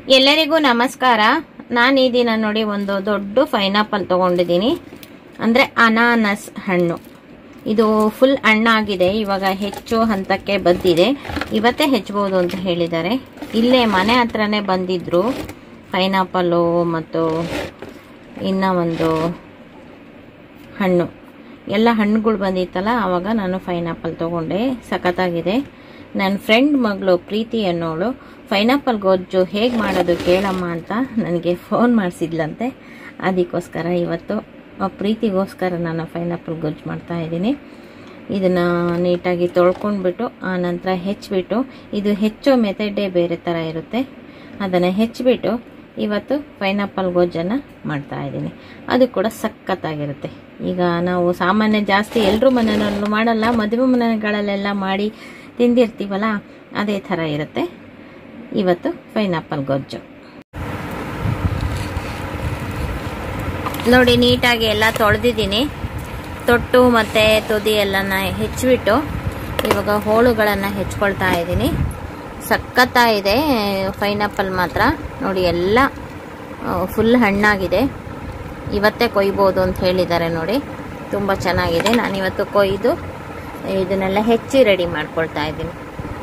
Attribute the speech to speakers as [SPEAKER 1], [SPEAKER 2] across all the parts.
[SPEAKER 1] ಎಲ್ಲರಿಗೂ ನಮಸ್ಕಾರ ನಾನು ಈ ದಿನ ನೋಡಿ ಒಂದು ದೊಡ್ಡ ಪೈನಾಪಲ್ ತಗೊಂಡಿದ್ದೀನಿ ಅಂದರೆ ಅನಾನಸ್ ಹಣ್ಣು ಇದು ಫುಲ್ ಹಣ್ಣಾಗಿದೆ ಇವಾಗ ಹೆಚ್ಚು ಹಂತಕ್ಕೆ ಬಂದಿದೆ ಇವತ್ತೇ ಹೆಚ್ಚಬಹುದು ಅಂತ ಹೇಳಿದ್ದಾರೆ ಇಲ್ಲೇ ಮನೆ ಹತ್ರನೇ ಬಂದಿದ್ರು ಪೈನಾಪಲ್ಲು ಮತ್ತು ಇನ್ನ ಒಂದು ಹಣ್ಣು ಎಲ್ಲ ಹಣ್ಣುಗಳು ಬಂದಿತ್ತಲ್ಲ ಆವಾಗ ನಾನು ಪೈನಾಪಲ್ ತೊಗೊಂಡೆ ಸಖತ್ತಾಗಿದೆ ನನ್ನ ಫ್ರೆಂಡ್ ಮಗಳು ಪ್ರೀತಿ ಅನ್ನೋಳು ಪೈನಾಪಲ್ ಗೊಜ್ಜು ಹೇಗೆ ಮಾಡೋದು ಕೇಳಮ್ಮ ಅಂತ ನನಗೆ ಫೋನ್ ಮಾಡಿಸಿದ್ಲಂತೆ ಅದಕ್ಕೋಸ್ಕರ ಇವತ್ತು ಆ ಪ್ರೀತಿಗೋಸ್ಕರ ನಾನು ಪೈನಾಪಲ್ ಗೊಜ್ಜು ಮಾಡ್ತಾ ಇದ್ದೀನಿ ಇದನ್ನು ನೀಟಾಗಿ ತೊಳ್ಕೊಂಡ್ಬಿಟ್ಟು ಆ ನಂತರ ಹೆಚ್ಚಿಬಿಟ್ಟು ಇದು ಹೆಚ್ಚೋ ಮೆಥಡೇ ಬೇರೆ ಥರ ಇರುತ್ತೆ ಅದನ್ನು ಹೆಚ್ಚಿಬಿಟ್ಟು ಇವತ್ತು ಪೈನಾಪಲ್ ಗೊಜ್ಜನ್ನು ಮಾಡ್ತಾ ಇದ್ದೀನಿ ಅದು ಕೂಡ ಸಖತ್ತಾಗಿರುತ್ತೆ ಈಗ ನಾವು ಸಾಮಾನ್ಯ ಜಾಸ್ತಿ ಎಲ್ಲರೂ ಮನೆಯಲ್ಲೂ ಮಾಡಲ್ಲ ಮದುವೆ ಮನೆಗಳಲ್ಲೆಲ್ಲ ಮಾಡಿ ತಿಂದಿರ್ತೀವಲ್ಲ ಅದೇ ಥರ ಇರುತ್ತೆ ಇವತ್ತು ಪೈನಾಪಲ್ ಗೊಜ್ಜು ನೋಡಿ ನೀಟಾಗಿ ಎಲ್ಲ ತೊಳೆದಿದ್ದೀನಿ ತೊಟ್ಟು ಮತ್ತು ತುದಿ ಎಲ್ಲನ ಹೆಚ್ಚಿಬಿಟ್ಟು ಇವಾಗ ಹೋಳುಗಳನ್ನು ಹೆಚ್ಕೊಳ್ತಾ ಇದ್ದೀನಿ ಸಖತ್ತಾಗಿದೆ ಪೈನಾಪಲ್ ಮಾತ್ರ ನೋಡಿ ಎಲ್ಲ ಫುಲ್ ಹಣ್ಣಾಗಿದೆ ಇವತ್ತೇ ಕೊಯ್ಬೋದು ಅಂತ ಹೇಳಿದ್ದಾರೆ ನೋಡಿ ತುಂಬ ಚೆನ್ನಾಗಿದೆ ನಾನಿವತ್ತು ಕೊಯ್ದು ಇದನ್ನೆಲ್ಲ ಹೆಚ್ಚಿ ರೆಡಿ ಮಾಡ್ಕೊಳ್ತಾ ಇದ್ದೀನಿ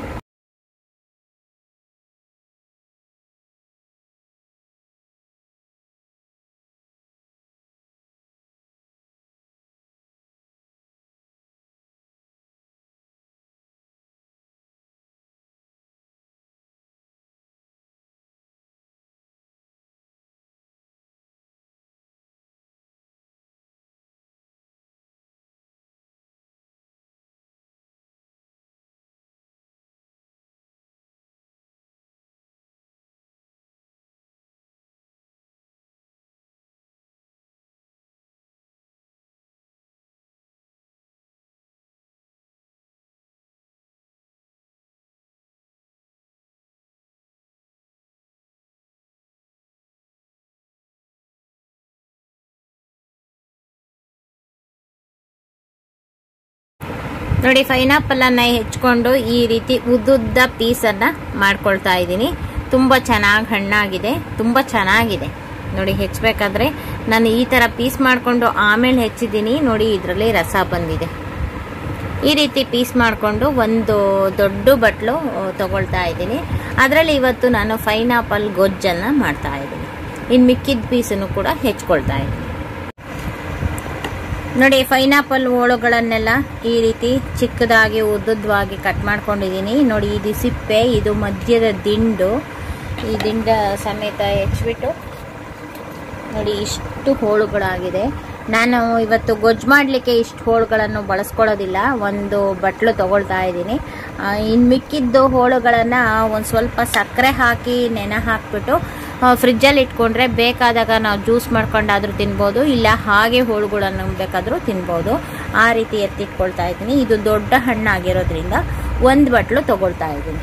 [SPEAKER 1] ನೋಡಿ ಪೈನಾಪಲ್ ಅನ್ನ ಹೆಚ್ಕೊಂಡು ಈ ರೀತಿ ಉದ್ದುದ್ದ ಪೀಸನ್ನ ಮಾಡ್ಕೊಳ್ತಾ ಇದ್ದೀನಿ ತುಂಬ ಚೆನ್ನಾಗಿ ಹಣ್ಣಾಗಿದೆ ತುಂಬ ಚೆನ್ನಾಗಿದೆ ನೋಡಿ ಹೆಚ್ಚಬೇಕಾದ್ರೆ ನಾನು ಈ ಥರ ಪೀಸ್ ಮಾಡಿಕೊಂಡು ಆಮೇಲೆ ಹೆಚ್ಚಿದ್ದೀನಿ ನೋಡಿ ಇದರಲ್ಲಿ ರಸ ಬಂದಿದೆ ಈ ರೀತಿ ಪೀಸ್ ಮಾಡಿಕೊಂಡು ಒಂದು ದೊಡ್ಡ ಬಟ್ಲು ತಗೊಳ್ತಾ ಇದ್ದೀನಿ ಅದರಲ್ಲಿ ಇವತ್ತು ನಾನು ಪೈನಾಪಲ್ ಗೊಜ್ಜನ್ನು ಮಾಡ್ತಾ ಇದ್ದೀನಿ ಇನ್ನು ಮಿಕ್ಕಿದ ಪೀಸನ್ನು ಕೂಡ ಹೆಚ್ಕೊಳ್ತಾ ಇದ್ದೀನಿ ನೋಡಿ ಪೈನಾಪಲ್ ಹೋಳುಗಳನ್ನೆಲ್ಲ ಈ ರೀತಿ ಚಿಕ್ಕದಾಗಿ ಉದ್ದುದ್ದವಾಗಿ ಕಟ್ ಮಾಡ್ಕೊಂಡಿದ್ದೀನಿ ನೋಡಿ ಇದು ಸಿಪ್ಪೆ ಇದು ಮಧ್ಯದ ದಿಂಡು ಈ ದಿಂಡ ಸಮೇತ ಹೆಚ್ಚಿಬಿಟ್ಟು ನೋಡಿ ಇಷ್ಟು ಹೋಳುಗಳಾಗಿದೆ ನಾನು ಇವತ್ತು ಗೊಜ್ಜು ಮಾಡಲಿಕ್ಕೆ ಇಷ್ಟು ಹೋಳುಗಳನ್ನು ಬಳಸ್ಕೊಳ್ಳೋದಿಲ್ಲ ಒಂದು ಬಟ್ಲು ತಗೊಳ್ತಾ ಇದ್ದೀನಿ ಇನ್ನು ಮಿಕ್ಕಿದ್ದು ಹೋಳುಗಳನ್ನು ಒಂದು ಸ್ವಲ್ಪ ಸಕ್ಕರೆ ಹಾಕಿ ನೆನೆ ಹಾಕಿಬಿಟ್ಟು ಫ್ರಿಜ್ಜಲ್ಲಿ ಇಟ್ಕೊಂಡ್ರೆ ಬೇಕಾದಾಗ ನಾವು ಜ್ಯೂಸ್ ಮಾಡ್ಕೊಂಡಾದರೂ ತಿನ್ಬೋದು ಇಲ್ಲ ಹಾಗೆ ಹೋಳುಗಳನ್ನು ಬೇಕಾದರೂ ತಿನ್ಬೋದು ಆ ರೀತಿ ಎತ್ತಿಟ್ಕೊಳ್ತಾ ಇದ್ದೀನಿ ಇದು ದೊಡ್ಡ ಹಣ್ಣಾಗಿರೋದ್ರಿಂದ ಒಂದು ಬಟ್ಲು ತಗೊಳ್ತಾ ಇದ್ದೀನಿ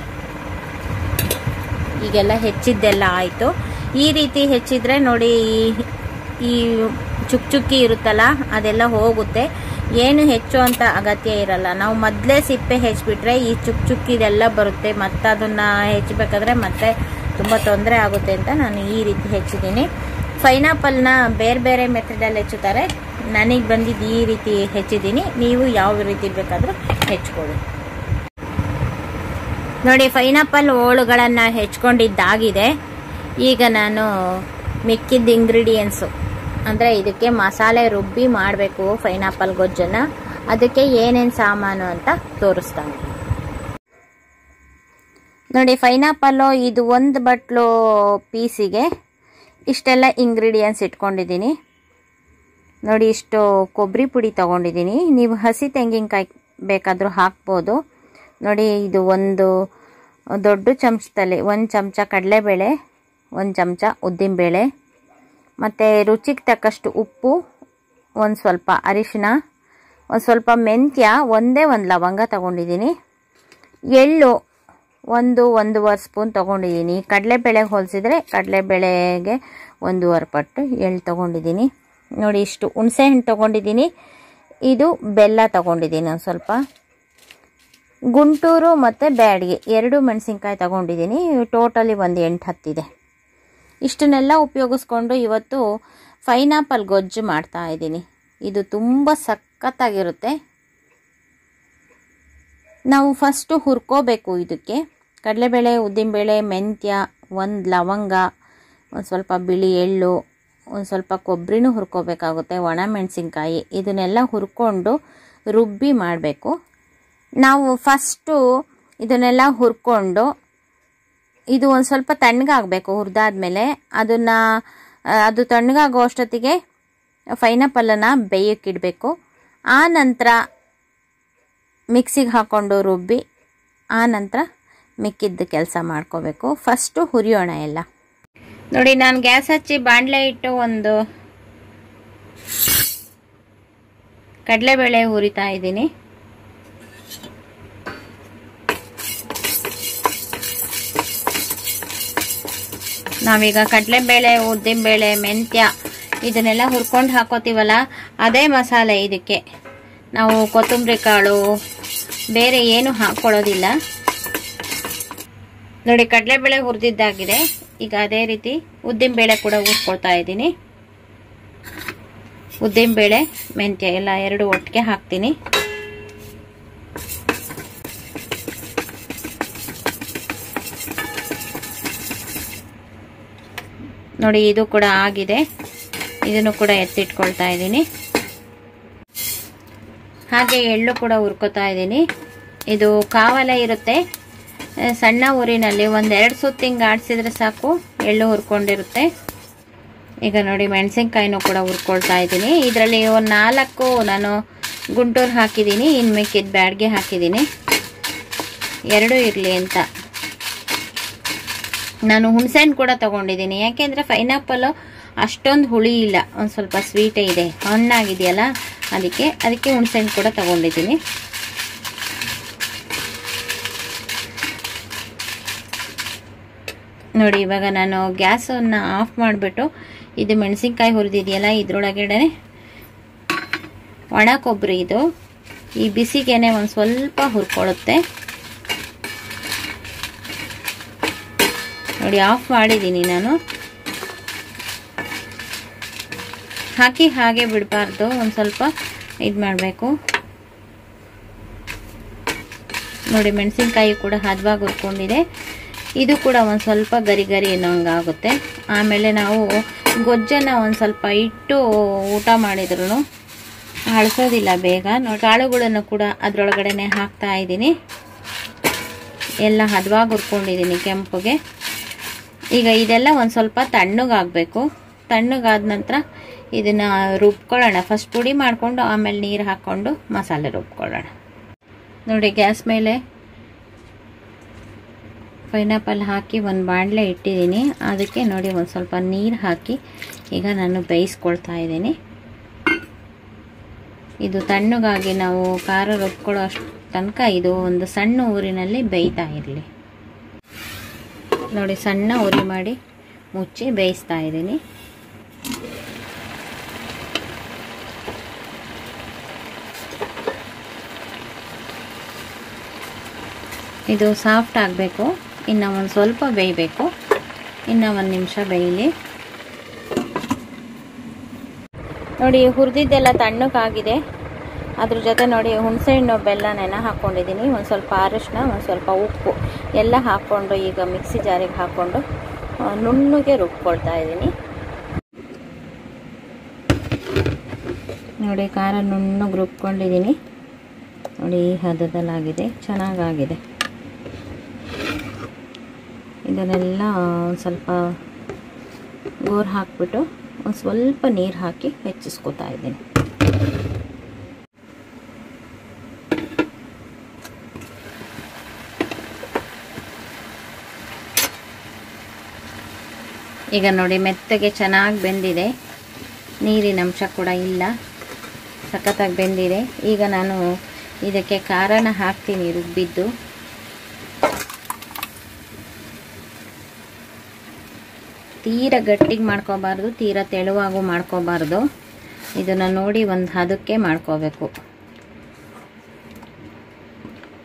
[SPEAKER 1] ಈಗೆಲ್ಲ ಹೆಚ್ಚಿದ್ದೆಲ್ಲ ಆಯಿತು ಈ ರೀತಿ ಹೆಚ್ಚಿದ್ರೆ ನೋಡಿ ಈ ಚುಕ್ ಚುಕ್ಕಿ ಇರುತ್ತಲ್ಲ ಅದೆಲ್ಲ ಹೋಗುತ್ತೆ ಏನು ಹೆಚ್ಚು ಅಂತ ಅಗತ್ಯ ಇರಲ್ಲ ನಾವು ಮೊದಲೇ ಸಿಪ್ಪೆ ಹೆಚ್ಚಿಬಿಟ್ರೆ ಈ ಚುಕ್ ಚುಕ್ಕಿದೆಲ್ಲ ಬರುತ್ತೆ ಮತ್ತೆ ಅದನ್ನು ಹೆಚ್ಚಬೇಕಾದ್ರೆ ಮತ್ತೆ ತುಂಬ ತೊಂದರೆ ಆಗುತ್ತೆ ಅಂತ ನಾನು ಈ ರೀತಿ ಹೆಚ್ಚಿದ್ದೀನಿ ಪೈನಾಪಲ್ನ ಬೇರೆ ಬೇರೆ ಮೆಥಡಲ್ಲಿ ಹೆಚ್ಚುತ್ತಾರೆ ನನಗೆ ಬಂದಿದ್ದು ಈ ರೀತಿ ಹೆಚ್ಚಿದ್ದೀನಿ ನೀವು ಯಾವ ರೀತಿ ಬೇಕಾದರೂ ಹೆಚ್ಕೊಳ್ಳಿ ನೋಡಿ ಪೈನಾಪಲ್ ಹೋಳುಗಳನ್ನು ಹೆಚ್ಕೊಂಡಿದ್ದಾಗಿದೆ ಈಗ ನಾನು ಮಿಕ್ಕಿದ್ದ ಇಂಗ್ರೀಡಿಯೆಂಟ್ಸು ಅಂದರೆ ಇದಕ್ಕೆ ಮಸಾಲೆ ರುಬ್ಬಿ ಮಾಡಬೇಕು ಪೈನಾಪಲ್ ಗೊಜ್ಜನ್ನು ಅದಕ್ಕೆ ಏನೇನು ಸಾಮಾನು ಅಂತ ತೋರಿಸ್ತಾನೆ ನೋಡಿ ಪೈನಾಪಲ್ಲು ಇದು ಒಂದು ಬಟ್ಲು ಪೀಸಿಗೆ ಇಷ್ಟೆಲ್ಲ ಇಂಗ್ರೀಡಿಯೆಂಟ್ಸ್ ಇಟ್ಕೊಂಡಿದ್ದೀನಿ ನೋಡಿ ಇಷ್ಟು ಕೊಬ್ಬರಿ ಪುಡಿ ತೊಗೊಂಡಿದ್ದೀನಿ ನೀವು ಹಸಿ ತೆಂಗಿನಕಾಯಿ ಬೇಕಾದರೂ ಹಾಕ್ಬೋದು ನೋಡಿ ಇದು ಒಂದು ದೊಡ್ಡ ಚಮಚದಲ್ಲಿ ಒಂದು ಚಮಚ ಕಡಲೆಬೇಳೆ ಒಂದು ಚಮಚ ಉದ್ದಿನಬೇಳೆ ಮತ್ತು ರುಚಿಗೆ ತಕ್ಕಷ್ಟು ಉಪ್ಪು ಒಂದು ಸ್ವಲ್ಪ ಅರಿಶಿನ ಒಂದು ಸ್ವಲ್ಪ ಮೆಂತ್ಯ ಒಂದೇ ಒಂದು ಲವಂಗ ತೊಗೊಂಡಿದ್ದೀನಿ ಎಳ್ಳು ಒಂದು ಒಂದೂವರೆ ಸ್ಪೂನ್ ತೊಗೊಂಡಿದ್ದೀನಿ ಕಡಲೆಬೇಳೆಗೆ ಹೋಲಿಸಿದ್ರೆ ಕಡಲೆಬೇಳೆಗೆ ಒಂದೂವರೆ ಪಟ್ಟು ಎಳ್ಳು ತೊಗೊಂಡಿದ್ದೀನಿ ನೋಡಿ ಇಷ್ಟು ಹುಣಸೆಹಣ್ಣು ತೊಗೊಂಡಿದ್ದೀನಿ ಇದು ಬೆಲ್ಲ ತೊಗೊಂಡಿದ್ದೀನಿ ಒಂದು ಸ್ವಲ್ಪ ಗುಂಟೂರು ಮತ್ತು ಬ್ಯಾಡಿಗೆ ಎರಡು ಮೆಣಸಿನ್ಕಾಯಿ ತೊಗೊಂಡಿದ್ದೀನಿ ಟೋಟಲಿ ಒಂದು ಎಂಟು ಹತ್ತಿದೆ ಇಷ್ಟನ್ನೆಲ್ಲ ಉಪಯೋಗಿಸ್ಕೊಂಡು ಇವತ್ತು ಪೈನಾಪಲ್ ಗೊಜ್ಜು ಮಾಡ್ತಾ ಇದ್ದೀನಿ ಇದು ತುಂಬ ಸಖತ್ತಾಗಿರುತ್ತೆ ನಾವು ಫಸ್ಟು ಹುರ್ಕೋಬೇಕು ಇದಕ್ಕೆ ಕಡಲೆಬೇಳೆ ಉದ್ದಿನಬೇಳೆ ಮೆಂತ್ಯ ಒಂದು ಲವಂಗ ಒಂದು ಸ್ವಲ್ಪ ಬಿಳಿ ಎಳ್ಳು ಒಂದು ಸ್ವಲ್ಪ ಕೊಬ್ಬರಿನೂ ಹುರ್ಕೋಬೇಕಾಗುತ್ತೆ ಒಣ ಮೆಣಸಿನ್ಕಾಯಿ ಇದನ್ನೆಲ್ಲ ಹುರ್ಕೊಂಡು ರುಬ್ಬಿ ಮಾಡಬೇಕು ನಾವು ಫಸ್ಟು ಇದನ್ನೆಲ್ಲ ಹುರ್ಕೊಂಡು ಇದು ಒಂದು ಸ್ವಲ್ಪ ತಣ್ಣಗಾಗಬೇಕು ಹುರಿದಾದ್ಮೇಲೆ ಅದನ್ನು ಅದು ತಣ್ಣಗಾಗೋ ಅಷ್ಟೊತ್ತಿಗೆ ಪೈನಾಪಲ್ಲನ್ನು ಬೇಯಕ್ಕಿಡಬೇಕು ಆ ನಂತರ ಮಿಕ್ಸಿಗೆ ಹಾಕ್ಕೊಂಡು ರುಬ್ಬಿ ಆ ನಂತರ ಮಿಕ್ಕಿದ್ದ ಕೆಲಸ ಮಾಡ್ಕೋಬೇಕು ಫಸ್ಟು ಹುರಿಯೋಣ ಎಲ್ಲ ನೋಡಿ ನಾನು ಗ್ಯಾಸ್ ಹಚ್ಚಿ ಬಾಣಲೆ ಇಟ್ಟು ಒಂದು ಕಡಲೆಬೇಳೆ ಹುರಿತಾ ಇದ್ದೀನಿ ನಾವೀಗ ಕಡಲೆಬೇಳೆ ಉದ್ದಿನಬೇಳೆ ಮೆಂತ್ಯ ಇದನ್ನೆಲ್ಲ ಹುರ್ಕೊಂಡು ಹಾಕೋತೀವಲ್ಲ ಅದೇ ಮಸಾಲೆ ಇದಕ್ಕೆ ನಾವು ಕೊತ್ತಂಬರಿ ಕಾಳು ಬೇರೆ ಏನು ಹಾಕ್ಕೊಳ್ಳೋದಿಲ್ಲ ನೋಡಿ ಕಡಲೆಬೇಳೆ ಹುರಿದಿದ್ದಾಗಿದೆ ಈಗ ಅದೇ ರೀತಿ ಉದ್ದಿನಬೇಳೆ ಕೂಡ ಹುರ್ಕೊಳ್ತಾ ಇದ್ದೀನಿ ಉದ್ದಿನಬೇಳೆ ಮೆಂತ್ಯ ಎಲ್ಲ ಎರಡು ಒಟ್ಟಿಗೆ ಹಾಕ್ತೀನಿ ನೋಡಿ ಇದು ಕೂಡ ಆಗಿದೆ ಇದನ್ನು ಕೂಡ ಎತ್ತಿಟ್ಕೊಳ್ತಾ ಇದ್ದೀನಿ ಹಾಗೆ ಎಳ್ಳು ಕೂಡ ಹುರ್ಕೋತಾ ಇದ್ದೀನಿ ಇದು ಕಾವಲ ಇರುತ್ತೆ ಸಣ್ಣ ಊರಿನಲ್ಲಿ ಒಂದೆರಡು ಸುತ್ತು ಹಿಂಗೆ ಆಡಿಸಿದ್ರೆ ಸಾಕು ಎಳ್ಳು ಹುರ್ಕೊಂಡಿರುತ್ತೆ ಈಗ ನೋಡಿ ಮೆಣಸಿನ್ಕಾಯಿನೂ ಕೂಡ ಹುರ್ಕೊಳ್ತಾ ಇದ್ದೀನಿ ಇದರಲ್ಲಿ ಒಂದು ನಾಲ್ಕು ನಾನು ಗುಂಟೂರು ಹಾಕಿದ್ದೀನಿ ಇನ್ನು ಮಿಕ್ಕಿದ ಬ್ಯಾಡ್ಗೆ ಹಾಕಿದ್ದೀನಿ ಎರಡೂ ಇರಲಿ ಅಂತ ನಾನು ಹುಣಸೆಹಣ್ಣು ಕೂಡ ತಗೊಂಡಿದ್ದೀನಿ ಯಾಕೆಂದರೆ ಪೈನಾಪಲ್ಲು ಅಷ್ಟೊಂದು ಹುಳಿ ಇಲ್ಲ ಒಂದು ಸ್ವಲ್ಪ ಸ್ವೀಟೇ ಇದೆ ಹಣ್ಣಾಗಿದೆಯಲ್ಲ ಅದಕ್ಕೆ ಅದಕ್ಕೆ ಹುಣಸೆಹಣ್ಣು ಕೂಡ ತಗೊಂಡಿದ್ದೀನಿ ನೋಡಿ ಇವಾಗ ನಾನು ಗ್ಯಾಸನ್ನು ಆಫ್ ಮಾಡಿಬಿಟ್ಟು ಇದು ಮೆಣಸಿನ್ಕಾಯಿ ಹುರಿದಿದೆಯಲ್ಲ ಇದ್ರೊಳಗಡೆ ಒಣ ಕೊಬ್ಬರಿ ಇದು ಈ ಬಿಸಿಗೆನೆ ಒಂದು ಸ್ವಲ್ಪ ಹುರ್ಕೊಳ್ಳುತ್ತೆ ನೋಡಿ ಆಫ್ ಮಾಡಿದ್ದೀನಿ ನಾನು ಹಾಕಿ ಹಾಗೆ ಬಿಡಬಾರ್ದು ಒಂದು ಸ್ವಲ್ಪ ಇದು ಮಾಡಬೇಕು ನೋಡಿ ಮೆಣಸಿನ್ಕಾಯಿ ಕೂಡ ಹದವಾಗಿ ಹುರ್ಕೊಂಡಿದೆ ಇದು ಕೂಡ ಒಂದು ಸ್ವಲ್ಪ ಗರಿ ಗರಿ ಅನ್ನೋಂಗಾಗುತ್ತೆ ಆಮೇಲೆ ನಾವು ಗೊಜ್ಜನ್ನು ಒಂದು ಸ್ವಲ್ಪ ಇಟ್ಟು ಊಟ ಮಾಡಿದ್ರು ಅಳಿಸೋದಿಲ್ಲ ಬೇಗ ನೋಡಿ ಕಾಳುಗಳನ್ನು ಕೂಡ ಅದರೊಳಗಡೆನೆ ಹಾಕ್ತಾ ಇದ್ದೀನಿ ಎಲ್ಲ ಹದವಾಗಿ ಹುರ್ಕೊಂಡಿದ್ದೀನಿ ಕೆಂಪುಗೆ ಈಗ ಇದೆಲ್ಲ ಒಂದು ಸ್ವಲ್ಪ ತಣ್ಣಗಾಗಬೇಕು ತಣ್ಣಗಾದ ನಂತರ ಇದನ್ನು ರುಬ್ಕೊಳ್ಳೋಣ ಫಸ್ಟ್ ಪುಡಿ ಮಾಡಿಕೊಂಡು ಆಮೇಲೆ ನೀರು ಹಾಕ್ಕೊಂಡು ಮಸಾಲೆ ರುಬ್ಕೊಳ್ಳೋಣ ನೋಡಿ ಗ್ಯಾಸ್ ಮೇಲೆ ಪೈನಾಪಲ್ ಹಾಕಿ ಒಂದು ಬಾಣಲೆ ಇಟ್ಟಿದ್ದೀನಿ ಅದಕ್ಕೆ ನೋಡಿ ಒಂದು ಸ್ವಲ್ಪ ನೀರು ಹಾಕಿ ಈಗ ನಾನು ಬೇಯಿಸ್ಕೊಳ್ತಾ ಇದ್ದೀನಿ ಇದು ತಣ್ಣಗಾಗಿ ನಾವು ಖಾರ ರುಬ್ಕೊಳ್ಳೋ ಅಷ್ಟು ತನಕ ಇದು ಒಂದು ಸಣ್ಣ ಊರಿನಲ್ಲಿ ಬೇಯ್ತಾ ಇರಲಿ ನೋಡಿ ಸಣ್ಣ ಉರಿ ಮಾಡಿ ಮುಚ್ಚಿ ಬೇಯಿಸ್ತಾ ಇದ್ದೀನಿ ಇದು ಸಾಫ್ಟ್ ಆಗಬೇಕು ಇನ್ನು ಒಂದು ಸ್ವಲ್ಪ ಬೇಯಬೇಕು ಇನ್ನು ಒಂದು ನಿಮಿಷ ಬೇಯಲಿ ನೋಡಿ ಹುರಿದಿದ್ದೆಲ್ಲ ತಣ್ಣಗಾಗಿದೆ ಅದ್ರ ಜೊತೆ ನೋಡಿ ಹುಣಸೆಹಣ್ಣು ಬೆಲ್ಲ ನೆನೆ ಹಾಕ್ಕೊಂಡಿದ್ದೀನಿ ಒಂದು ಸ್ವಲ್ಪ ಅರಿಶಿನ ಒಂದು ಸ್ವಲ್ಪ ಉಪ್ಪು ಎಲ್ಲ ಹಾಕ್ಕೊಂಡು ಈಗ ಮಿಕ್ಸಿ ಜಾರಿಗೆ ಹಾಕ್ಕೊಂಡು ನುಣ್ಣಗೆ ರುಬ್ಕೊಳ್ತಾ ಇದ್ದೀನಿ ನೋಡಿ ಖಾರ ನುಣ್ಣಗೆ ರುಬ್ಕೊಂಡಿದ್ದೀನಿ ನೋಡಿ ಈ ಹದದಲ್ಲಾಗಿದೆ ಚೆನ್ನಾಗಾಗಿದೆ ಇದನ್ನೆಲ್ಲ ಒಂದು ಸ್ವಲ್ಪ ಗೋರು ಹಾಕ್ಬಿಟ್ಟು ಒಂದು ಸ್ವಲ್ಪ ನೀರು ಹಾಕಿ ಹೆಚ್ಚಿಸ್ಕೊತಾ ಇದ್ದೀನಿ ಈಗ ನೋಡಿ ಮೆತ್ತಗೆ ಚೆನ್ನಾಗಿ ಬೆಂದಿದೆ ನೀರಿನ ಅಂಶ ಕೂಡ ಇಲ್ಲ ಸಖತ್ತಾಗಿ ಬೆಂದಿದೆ ಈಗ ನಾನು ಇದಕ್ಕೆ ಖಾರನ ಹಾಕ್ತೀನಿ ರುಬ್ಬಿದ್ದು ತೀರ ಗಟ್ಟಿಗೆ ಮಾಡ್ಕೋಬಾರ್ದು ತೀರ ತೆಳುವಾಗೂ ಮಾಡ್ಕೋಬಾರ್ದು ಇದನ್ನು ನೋಡಿ ಒಂದು ಹದಕ್ಕೆ ಮಾಡ್ಕೋಬೇಕು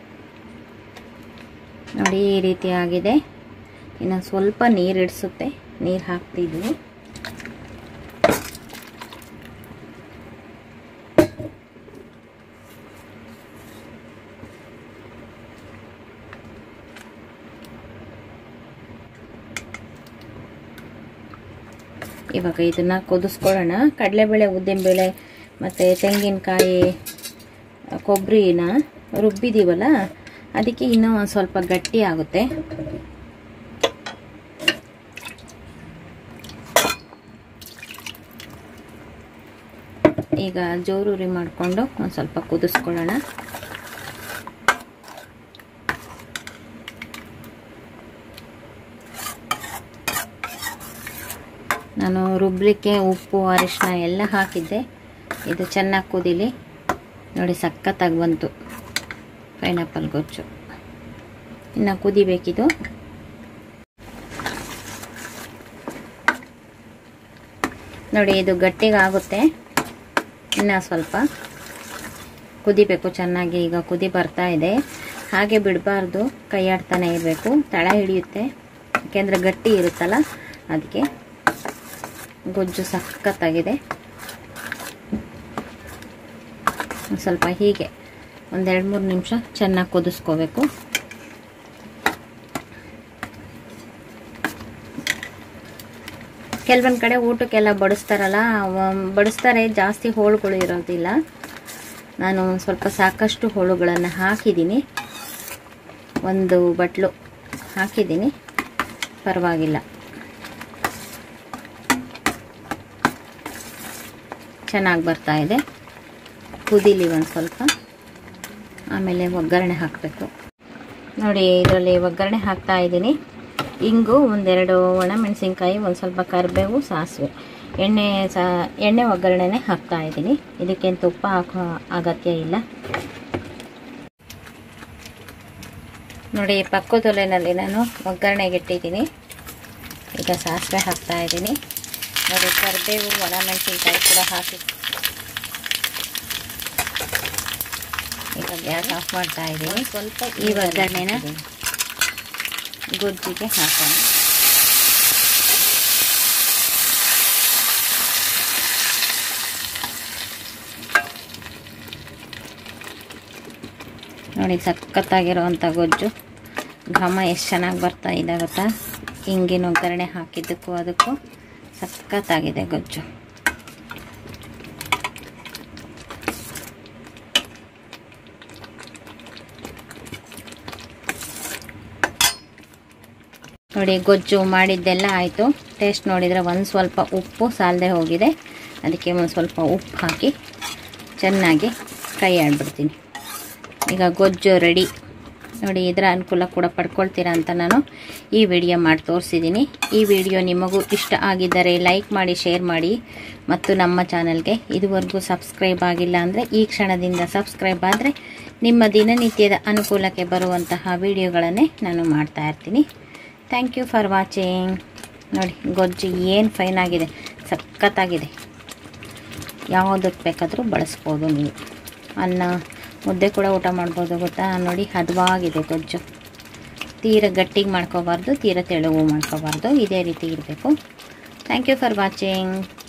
[SPEAKER 1] ನೋಡಿ ಈ ರೀತಿ ಆಗಿದೆ ಇನ್ನು ಸ್ವಲ್ಪ ನೀರಿಡಿಸುತ್ತೆ ನೀರು ಹಾಕ್ತಿದ್ವಿ ಇವಾಗ ಇದನ್ನು ಕುದಿಸ್ಕೊಳ್ಳೋಣ ಕಡಲೆಬೇಳೆ ಉದ್ದಿನಬೇಳೆ ಮತ್ತು ತೆಂಗಿನಕಾಯಿ ಕೊಬ್ಬರಿನ ರುಬ್ಬಿದ್ದೀವಲ್ಲ ಅದಕ್ಕೆ ಇನ್ನೂ ಒಂದು ಸ್ವಲ್ಪ ಗಟ್ಟಿ ಆಗುತ್ತೆ ಈಗ ಜೋರೂರಿ ಮಾಡಿಕೊಂಡು ಒಂದು ಸ್ವಲ್ಪ ಕುದಿಸ್ಕೊಳ್ಳೋಣ ನಾನು ರುಬ್ಲಿಕ್ಕೆ ಉಪ್ಪು ಅರಿಶಿನ ಎಲ್ಲ ಹಾಕಿದ್ದೆ ಇದು ಚೆನ್ನಾಗಿ ಕುದೀಲಿ ನೋಡಿ ಸಖತ್ತಾಗಿ ಬಂತು ಪೈನಾಪಲ್ ಗೊಜ್ಜು ಇನ್ನು ಕುದಿಬೇಕಿದು ನೋಡಿ ಇದು ಗಟ್ಟಿಗಾಗುತ್ತೆ ಇನ್ನು ಸ್ವಲ್ಪ ಕುದಿಬೇಕು ಚೆನ್ನಾಗಿ ಈಗ ಕುದಿ ಬರ್ತಾ ಇದೆ ಹಾಗೆ ಬಿಡಬಾರ್ದು ಕೈಯಾಡ್ತಾನೆ ಇರಬೇಕು ತಳ ಹಿಡಿಯುತ್ತೆ ಯಾಕೆಂದರೆ ಗಟ್ಟಿ ಇರುತ್ತಲ್ಲ ಅದಕ್ಕೆ ಗೊಜ್ಜು ಸಖತ್ತಾಗಿದೆ ಸ್ವಲ್ಪ ಹೀಗೆ ಒಂದೆರಡು ಮೂರು ನಿಮಿಷ ಚೆನ್ನಾಗಿ ಕುದಿಸ್ಕೋಬೇಕು ಕೆಲವೊಂದು ಕಡೆ ಊಟಕ್ಕೆಲ್ಲ ಬಡಿಸ್ತಾರಲ್ಲ ಬಡಿಸ್ತಾರೆ ಜಾಸ್ತಿ ಹೋಳುಗಳು ಇರೋದಿಲ್ಲ ನಾನು ಸ್ವಲ್ಪ ಸಾಕಷ್ಟು ಹೋಳುಗಳನ್ನು ಹಾಕಿದ್ದೀನಿ ಒಂದು ಬಟ್ಲು ಹಾಕಿದ್ದೀನಿ ಪರವಾಗಿಲ್ಲ ಚೆನ್ನಾಗಿ ಬರ್ತಾ ಇದೆ ಕುದೀಲಿ ಒಂದು ಸ್ವಲ್ಪ ಆಮೇಲೆ ಒಗ್ಗರಣೆ ಹಾಕಬೇಕು ನೋಡಿ ಇದರಲ್ಲಿ ಒಗ್ಗರಣೆ ಹಾಕ್ತಾ ಇದ್ದೀನಿ ಇಂಗು ಒಂದೆರಡು ಒಣಮೆಣಸಿನ್ಕಾಯಿ ಒಂದು ಸ್ವಲ್ಪ ಕರಿಬೇವು ಸಾಸಿವೆ ಎಣ್ಣೆ ಸಾ ಎಣ್ಣೆ ಒಗ್ಗರಣೆನೇ ಹಾಕ್ತಾ ಇದ್ದೀನಿ ಇದಕ್ಕೇನು ತುಪ್ಪ ಹಾಕೋ ಅಗತ್ಯ ಇಲ್ಲ ನೋಡಿ ಪಕ್ಕದೊಲೆಯಲ್ಲಿ ನಾನು ಒಗ್ಗರಣೆಗೆ ಇಟ್ಟಿದ್ದೀನಿ ಈಗ ಸಾಸಿವೆ ಹಾಕ್ತಾ ಇದ್ದೀನಿ ನೋಡಿ ಕರಿಬೇವು ಒಣಮೆಣಸಿನ್ಕಾಯಿ ಕೂಡ ಹಾಕಿ ಈಗ ಗ್ಯಾಸ್ ಆಫ್ ಮಾಡ್ತಾ ಇದ್ದೀನಿ ಸ್ವಲ್ಪ ಈ ಒಗ್ಗರಣೆನ ಗೊಜ್ಜಿಗೆ ಹಾಕೋಣ ನೋಡಿ ಸಖತ್ತಾಗಿರೋವಂಥ ಗೊಜ್ಜು ಘಮ ಎಷ್ಟು ಚೆನ್ನಾಗಿ ಬರ್ತಾ ಇದೆ ಗೊತ್ತಾ ಹಿಂಗಿನ ಒಗ್ಗರಣೆ ಹಾಕಿದ್ದಕ್ಕೂ ಅದಕ್ಕೂ ಸಖತ್ತಾಗಿದೆ ಗೊಜ್ಜು ನೋಡಿ ಗೊಜ್ಜು ಮಾಡಿದ್ದೆಲ್ಲ ಆಯಿತು ಟೇಸ್ಟ್ ನೋಡಿದರೆ ಒಂದು ಸ್ವಲ್ಪ ಉಪ್ಪು ಸಾಲದೆ ಹೋಗಿದೆ ಅದಕ್ಕೆ ಒಂದು ಸ್ವಲ್ಪ ಉಪ್ಪು ಹಾಕಿ ಚೆನ್ನಾಗಿ ಕೈ ಆಡ್ಬಿಡ್ತೀನಿ ಈಗ ಗೊಜ್ಜು ರೆಡಿ ನೋಡಿ ಇದರ ಅನುಕೂಲ ಕೂಡ ಪಡ್ಕೊಳ್ತೀರಾ ಅಂತ ನಾನು ಈ ವಿಡಿಯೋ ಮಾಡಿ ತೋರಿಸಿದ್ದೀನಿ ಈ ವಿಡಿಯೋ ನಿಮಗೂ ಇಷ್ಟ ಆಗಿದ್ದರೆ ಲೈಕ್ ಮಾಡಿ ಶೇರ್ ಮಾಡಿ ಮತ್ತು ನಮ್ಮ ಚಾನಲ್ಗೆ ಇದುವರೆಗೂ ಸಬ್ಸ್ಕ್ರೈಬ್ ಆಗಿಲ್ಲ ಅಂದರೆ ಈ ಕ್ಷಣದಿಂದ ಸಬ್ಸ್ಕ್ರೈಬ್ ಆದರೆ ನಿಮ್ಮ ದಿನನಿತ್ಯದ ಅನುಕೂಲಕ್ಕೆ ಬರುವಂತಹ ವಿಡಿಯೋಗಳನ್ನೇ ನಾನು ಮಾಡ್ತಾ ಇರ್ತೀನಿ ಥ್ಯಾಂಕ್ ಯು ಫಾರ್ ವಾಚಿಂಗ್ ನೋಡಿ ಗೊಜ್ಜು ಏನು ಫೈನ್ ಆಗಿದೆ ಸಖತ್ತಾಗಿದೆ ಯಾವುದಕ್ಕೆ ಬೇಕಾದರೂ ಬಳಸ್ಬೋದು ನೀವು ಅನ್ನ ಮುದ್ದೆ ಕೂಡ ಊಟ ಮಾಡ್ಬೋದು ಗೊತ್ತಾ ನೋಡಿ ಹದವಾಗಿದೆ ಗೊಜ್ಜು ತೀರ ಗಟ್ಟಿಗೆ ಮಾಡ್ಕೋಬಾರ್ದು ತೀರ ತೆಳುವು ಮಾಡ್ಕೋಬಾರ್ದು ಇದೇ ರೀತಿ ಇರಬೇಕು ಥ್ಯಾಂಕ್ ಯು ಫಾರ್ ವಾಚಿಂಗ್